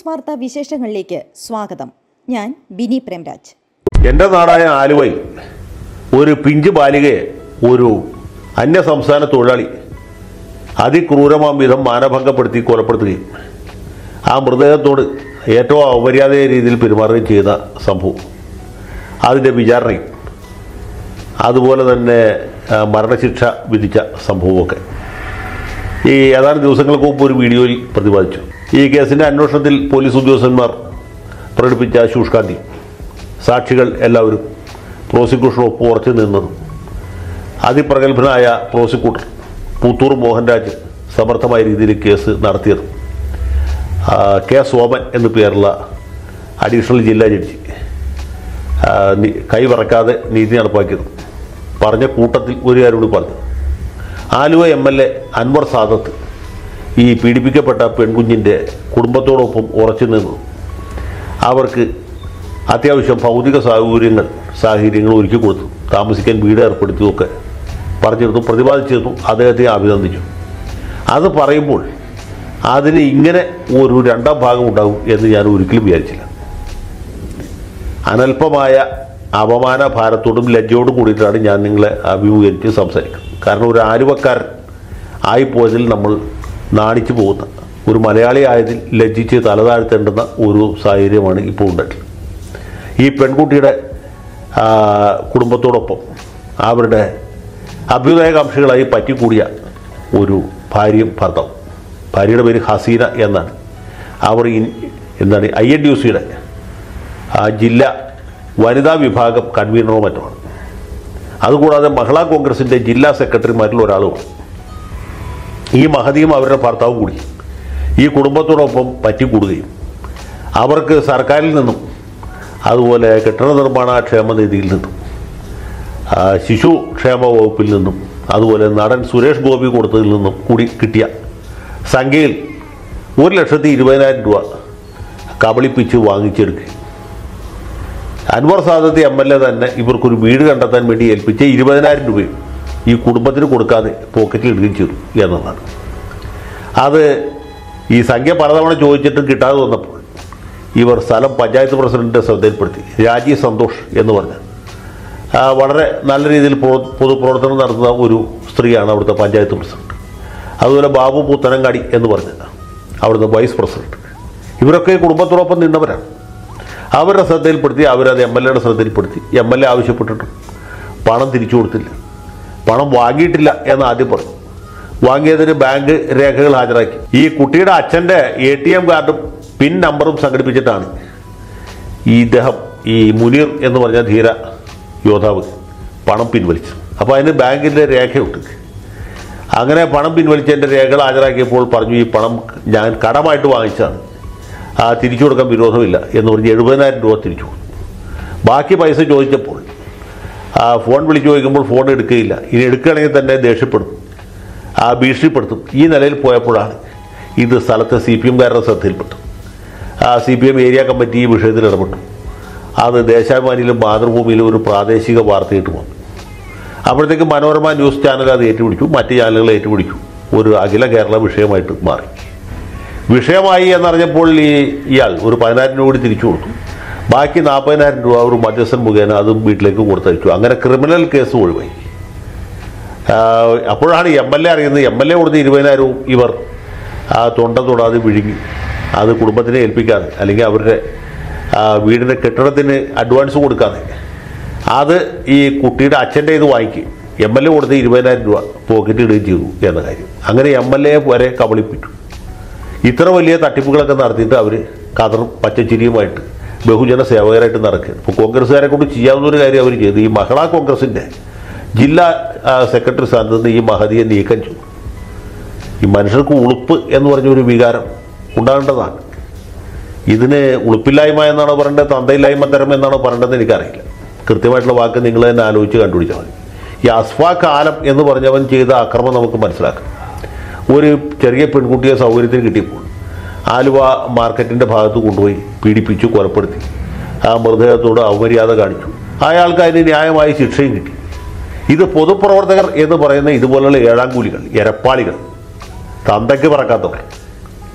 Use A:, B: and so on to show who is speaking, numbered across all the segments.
A: വാർത്താ വിശേഷങ്ങളിലേക്ക് സ്വാഗതം ഞാൻ ബിനി പ്രേംരാജ്
B: എൻ്റെ നാടായ ആലുവയിൽ ഒരു പിഞ്ച് ബാലികയെ ഒരു അന്യ സംസ്ഥാന തൊഴിലാളി അതിക്രൂരമാം വിധം മാനഭംഗപ്പെടുത്തി കൊലപ്പെടുത്തുകയും ആ മൃതദേഹത്തോട് ഏറ്റവും അപര്യാദയ രീതിയിൽ പെരുമാറുകയും ചെയ്ത സംഭവം അതിൻ്റെ വിചാരണയും അതുപോലെ തന്നെ ആ, മരണശിക്ഷ വിധിച്ച സംഭവമൊക്കെ ഈ ഏതാനും ദിവസങ്ങൾക്ക് മുമ്പ് ഒരു വീഡിയോയിൽ പ്രതിപാദിച്ചു ഈ കേസിൻ്റെ അന്വേഷണത്തിൽ പോലീസ് ഉദ്യോഗസ്ഥന്മാർ പ്രകടിപ്പിച്ച ശുഷ്കാന്തി സാക്ഷികൾ എല്ലാവരും പ്രോസിക്യൂഷൻ ഒപ്പ് ഉറച്ചു നിന്നതും അതിപ്രഗത്ഭനായ പ്രോസിക്യൂട്ടർ പുത്തൂർ മോഹൻരാജ് സമർത്ഥമായ രീതിയിൽ കേസ് നടത്തിയതും ആ, കെ സോമൻ എന്നു പേരുള്ള അഡീഷണൽ ജില്ലാ ജഡ്ജി ആ, നി- കൈവറക്കാതെ നീതി നടപ്പാക്കിയതും പറഞ്ഞ കൂട്ടത്തിൽ ഒരു കാര്യം കൂടി പറഞ്ഞു Aluva M L A Anwar Sadath ഈ പീഡിപ്പിക്കപ്പെട്ട പെൺകുഞ്ഞിൻ്റെ കുടുംബത്തോടൊപ്പം ഉറച്ചു നിന്നു അവർക്ക് അത്യാവശ്യം ഭൗതിക സൗകര്യങ്ങൾ സാഹചര്യങ്ങൾ ഒരുക്കി കൊടുത്തു താമസിക്കാൻ വീട് ഏർപ്പെടുത്തിയൊക്കെ പറഞ്ഞിരുന്നു പ്രതിപാദിച്ചിരുന്നു അദ്ദേഹത്തെ അഭിനന്ദിച്ചു അത് പറയുമ്പോൾ അതിന് ഇങ്ങനെ ഒരു രണ്ടാം ഭാഗം ഉണ്ടാകും എന്ന് ഞാൻ ഒരിക്കലും വിചാരിച്ചില്ല അനല്പമായ അപമാന ഭാരത്തോടും ലജ്ജയോടും കൂടിയിട്ടാണ് ഞാൻ നിങ്ങളെ അഭിമുഖീകരിച്ച് സംസാരിക്കുന്നത് കാരണം ഒരു ആലുവക്കാരൻ ആയിപ്പോയതിൽ നമ്മൾ നാണിച്ചു പോകുന്ന ഒരു മലയാളി ആയതിൽ ലജ്ജിച്ച് തലതാഴ്ത്തേണ്ടുന്ന ഒരു സാഹചര്യമാണ് ഇപ്പോൾ ഉണ്ടായിട്ടുള്ളത് ഈ പെൺകുട്ടിയുടെ ആ, കുടുംബത്തോടൊപ്പം അവരുടെ അഭ്യുദയകാംക്ഷികളായി പറ്റിക്കൂടിയ ഒരു ഭാര്യയും ഭർത്താവും ഭാര്യയുടെ പേര് ഹസീന എന്നാണ് അവർ ഇൻ- എന്താണ് ഐ എൻ ഡി യു സിയുടെ ആ ജില്ല വനിതാ വിഭാഗം കൺവീനറോ മറ്റുമാണ് അതുകൂടാതെ മഹിളാ കോൺഗ്രസിൻ്റെ ജില്ലാ സെക്രട്ടറിമാരിൽ ഒരാളുമാണ് ഈ മഹതിയും അവരുടെ ഭർത്താവും കൂടി ഈ കുടുംബത്തോടൊപ്പം പറ്റിക്കൂടുകയും അവർക്ക് സർക്കാരിൽ നിന്നും അതുപോലെ കെട്ടിട നിർമ്മാണ ക്ഷേമനിധിയിൽ നിന്നും ആ, ശിശു ക്ഷേമ വകുപ്പിൽ നിന്നും അതുപോലെ നടൻ സുരേഷ് ഗോപി കൊടുത്തതിൽ നിന്നും കൂടി കിട്ടിയ സംഖ്യയിൽ ഒരു ലക്ഷത്തി ഇരുപതിനായിരം രൂപ കബളിപ്പിച്ച് വാങ്ങിച്ചെടുക്കുകയും Anwar Sadath M L A തന്നെ ഇവർക്കൊരു വീട് കണ്ടെത്താൻ വേണ്ടി ഏൽപ്പിച്ച ഇരുപതിനായിരം രൂപയും ഈ കുടുംബത്തിന് കൊടുക്കാതെ പോക്കറ്റിൽ ഇടുകയും ചെയ്തു എന്നതാണ് അത് ഈ സംഖ്യ പലതവണ ചോദിച്ചിട്ടും കിട്ടാതെ വന്നപ്പോൾ ഇവർ സ്ഥലം പഞ്ചായത്ത് പ്രസിഡന്റിന്റെ ശ്രദ്ധയിൽപ്പെടുത്തി രാജീവ് സന്തോഷ് എന്ന് പറഞ്ഞ ആ, വളരെ നല്ല രീതിയിൽ പ്രോ- പൊതുപ്രവർത്തനം നടത്തുന്ന ഒരു സ്ത്രീയാണ് അവിടുത്തെ പഞ്ചായത്ത് പ്രസിഡന്റ് അതുപോലെ ബാബു പുത്തനങ്ങാടി എന്ന് പറഞ്ഞ അവിടുത്തെ വൈസ് പ്രസിഡന്റ് ഇവരൊക്കെ ഈ കുടുംബത്തോടൊപ്പം നിന്നവരാണ് അവരുടെ ശ്രദ്ധയിൽപ്പെടുത്തി അവരത് എം എൽ എയുടെ ശ്രദ്ധയിൽപ്പെടുത്തി എം എൽ എ ആവശ്യപ്പെട്ടിട്ടും പണം തിരിച്ചു കൊടുത്തില്ല പണം വാങ്ങിയിട്ടില്ല എന്ന് ആദ്യം പറഞ്ഞു വാങ്ങിയതിന് ബാങ്ക് രേഖകൾ ഹാജരാക്കി ഈ കുട്ടിയുടെ അച്ഛൻ്റെ എ ടി എം കാർഡും പിൻ നമ്പറും സംഘടിപ്പിച്ചിട്ടാണ് ഈ ഇദ്ദേഹം ഈ മുനീർ എന്ന് പറഞ്ഞ ധീര യോദ്ധാവ് പണം പിൻവലിച്ചു അപ്പോൾ അതിന് ബാങ്കിൻ്റെ രേഖയുണ്ട് അങ്ങനെ പണം പിൻവലിച്ചതിൻ്റെ രേഖകൾ ഹാജരാക്കിയപ്പോൾ പറഞ്ഞു ഈ പണം ഞാൻ കടമായിട്ട് വാങ്ങിച്ചാണ് ആ തിരിച്ചു കൊടുക്കാൻ വിരോധമില്ല എന്ന് പറഞ്ഞ് എഴുപതിനായിരം രൂപ തിരിച്ചു കൊടുത്തു ബാക്കി പൈസ ചോദിച്ചപ്പോൾ ആ ഫോൺ വിളിച്ചു ചോദിക്കുമ്പോൾ ഫോൺ എടുക്കുകയില്ല ഇനി എടുക്കുകയാണെങ്കിൽ തന്നെ ദേഷ്യപ്പെടും ആ ഭീഷണിപ്പെടുത്തും ഈ നിലയിൽ പോയപ്പോഴാണ് ഇത് സ്ഥലത്തെ സി പി എംകാരുടെ ശ്രദ്ധയിൽപ്പെട്ടു ആ C P M area committee ഈ വിഷയത്തിൽ ഇടപെട്ടു അത് ദേശാഭിമാനിയിലും മാതൃഭൂമിയിലും ഒരു പ്രാദേശിക വാർത്തയിട്ട് വന്നു അപ്പോഴത്തേക്ക് മനോരമ ന്യൂസ് ചാനൽ അത് ഏറ്റുപിടിച്ചു മറ്റ് ചാനലുകൾ ഏറ്റുപിടിച്ചു ഒരു അഖില കേരള വിഷയമായിട്ട് മാറി വിഷയമായി എന്നറിഞ്ഞപ്പോൾ ഈ ഇയാൾ ഒരു പതിനായിരം രൂപ കൂടി തിരിച്ചു കൊടുത്തു ബാക്കി നാൽപ്പതിനായിരം രൂപ ഒരു മധ്യസ്ഥൻ മുഖേന അതും വീട്ടിലേക്ക് കൊടുത്തയച്ചു അങ്ങനെ ക്രിമിനൽ കേസ് ഒഴിവായി ആ, അപ്പോഴാണ് എം എൽ എ അറിയുന്നത് എം എൽ എ കൊടുത്ത ഇരുപതിനായിരവും ഇവർ ആ തൊണ്ട തൊടാതെ വിഴുങ്ങി അത് കുടുംബത്തിനെ ഏൽപ്പിക്കാതെ അല്ലെങ്കിൽ അവരുടെ ആ, വീടിൻ്റെ കെട്ടിടത്തിന് അഡ്വാൻസ് കൊടുക്കാതെ അത് ഈ കുട്ടിയുടെ അച്ഛൻ്റെ ഇത് വാങ്ങിക്കുകയും എം എൽ എ കൊടുത്ത ഇരുപതിനായിരം രൂപ പോക്കറ്റ് ഇടുകയും ചെയ്തു എന്ന കാര്യം അങ്ങനെ എം എൽ എ വരെ കബളിപ്പിച്ചു ഇത്ര വലിയ തട്ടിപ്പുകളൊക്കെ നടത്തിയിട്ട് അവർ കതറും പച്ചച്ചിരിയുമായിട്ട് ബഹുജന സേവകരായിട്ട് നടക്കുകയാണ് ഇപ്പോൾ കോൺഗ്രസ്സുകാരെ കൊണ്ട് ചെയ്യാവുന്ന ഒരു കാര്യം അവർ ചെയ്തു ഈ മഹിളാ കോൺഗ്രസിൻ്റെ ജില്ലാ ആ, സെക്രട്ടറി സ്ഥാനത്ത് നിന്ന് ഈ മഹതിയെ നീക്കം ചെയ്തു ഈ മനുഷ്യർക്ക് ഉളുപ്പ് എന്ന് പറഞ്ഞ ഒരു വികാരം ഉണ്ടാകേണ്ടതാണ് ഇതിന് ഉളുപ്പില്ലായ്മ എന്നാണോ പറയേണ്ടത് തന്തയില്ലായ്മ തരം എന്നാണോ പറയേണ്ടതെന്ന് എനിക്കറിയില്ല കൃത്യമായിട്ടുള്ള വാക്ക് നിങ്ങൾ തന്നെ ആലോചിച്ച് കണ്ടുപിടിച്ചാൽ മതി ഈ അസ്ഫാ കാലം എന്ന് പറഞ്ഞവൻ ചെയ്ത അക്രമം നമുക്ക് മനസ്സിലാക്കാം ഒരു ചെറിയ പെൺകുട്ടിയെ സൗകര്യത്തിന് കിട്ടിയപ്പോൾ ആലുവ മാർക്കറ്റിൻ്റെ ഭാഗത്ത് കൊണ്ടുപോയി പീഡിപ്പിച്ചു കൊലപ്പെടുത്തി ആ മൃതദേഹത്തോട് അവമര്യാദ കാണിച്ചു അയാൾക്ക് അതിന് ന്യായമായ ശിക്ഷയും കിട്ടി ഇത് പൊതുപ്രവർത്തകർ എന്ന് പറയുന്ന ഇതുപോലുള്ള ഏഴാം കൂലികൾ എരപ്പാളികൾ തന്തയ്ക്ക് പറക്കാത്തവർ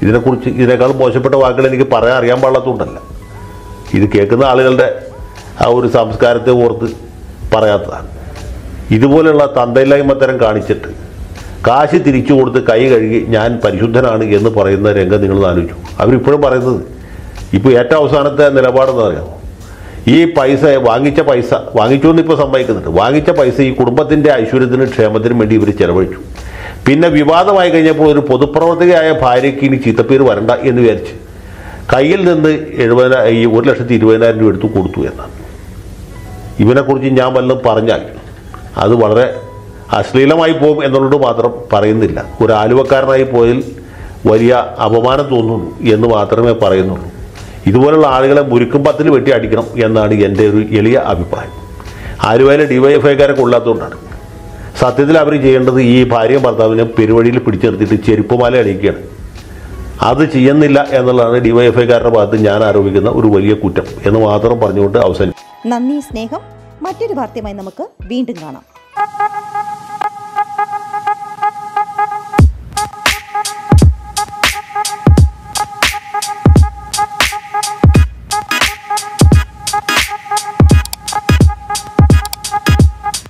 B: ഇതിനെക്കുറിച്ച് ഇതിനേക്കാൾ മോശപ്പെട്ട വാക്കുകൾ എനിക്ക് പറയാൻ അറിയാൻ പാടില്ലാത്തതുകൊണ്ടല്ല ഇത് കേൾക്കുന്ന ആളുകളുടെ ആ ഒരു സംസ്കാരത്തെ ഓർത്ത് പറയാത്തതാണ് ഇതുപോലെയുള്ള തന്തയില്ലായ്മ തരം കാണിച്ചിട്ട് കാശ് തിരിച്ചു കൊടുത്ത് കൈ കഴുകി ഞാൻ പരിശുദ്ധനാണ് എന്ന് പറയുന്ന രംഗം നിങ്ങൾ ആലോചിച്ചു അവരിപ്പോഴും പറയുന്നത് ഇപ്പോൾ ഏറ്റവും അവസാനത്തെ നിലപാടെന്ന് പറയാമോ ഈ പൈസ വാങ്ങിച്ച പൈസ വാങ്ങിച്ചു എന്ന് ഇപ്പോൾ സമ്മതിക്കുന്നുണ്ട് വാങ്ങിച്ച പൈസ ഈ കുടുംബത്തിൻ്റെ ഐശ്വര്യത്തിനും ക്ഷേമത്തിനും വേണ്ടി ഇവർ ചെലവഴിച്ചു പിന്നെ വിവാദമായി കഴിഞ്ഞപ്പോൾ ഒരു പൊതുപ്രവർത്തകയായ ഭാര്യയ്ക്ക് ഇനി ചീത്തപ്പേര് വരണ്ട എന്ന് വിചാരിച്ച് കയ്യിൽ നിന്ന് എഴുപതിന ഈ ഒരു ലക്ഷത്തി ഇരുപതിനായിരം രൂപ എടുത്തു കൊടുത്തു എന്നാണ് ഇവനെക്കുറിച്ച് ഞാൻ വല്ലതും പറഞ്ഞാൽ അത് വളരെ അശ്ലീലമായി പോകും എന്നുള്ളത് മാത്രം പറയുന്നില്ല ഒരു ആലുവക്കാരനായി പോയതിൽ വലിയ അപമാനം തോന്നുന്നു എന്ന് മാത്രമേ പറയുന്നുള്ളൂ ഇതുപോലുള്ള ആളുകളെ മുരുക്കും പത്തിൽ വെട്ടി അടിക്കണം എന്നാണ് എൻ്റെ ഒരു എളിയ അഭിപ്രായം ആലുവയിലെ ഡിവൈഎഫ്ഐക്കാരെ കൊള്ളാത്തതുകൊണ്ടാണ് സത്യത്തിൽ അവർ ചെയ്യേണ്ടത് ഈ ഭാര്യയും ഭർത്താവിനെ പെരുവഴിയിൽ പിടിച്ചു നിർത്തിയിട്ട് ചെരുപ്പുമാല അണിയിക്കുകയാണ് അത് ചെയ്യുന്നില്ല എന്നുള്ളതാണ് ഡിവൈഎഫ്ഐക്കാരുടെ ഭാഗത്ത് ഞാൻ ആരോപിക്കുന്ന ഒരു വലിയ കുറ്റം എന്ന് മാത്രം പറഞ്ഞുകൊണ്ട് അവസാനിക്കും
A: നന്ദി സ്നേഹം മറ്റൊരു വാർത്തയുമായി നമുക്ക് വീണ്ടും കാണാം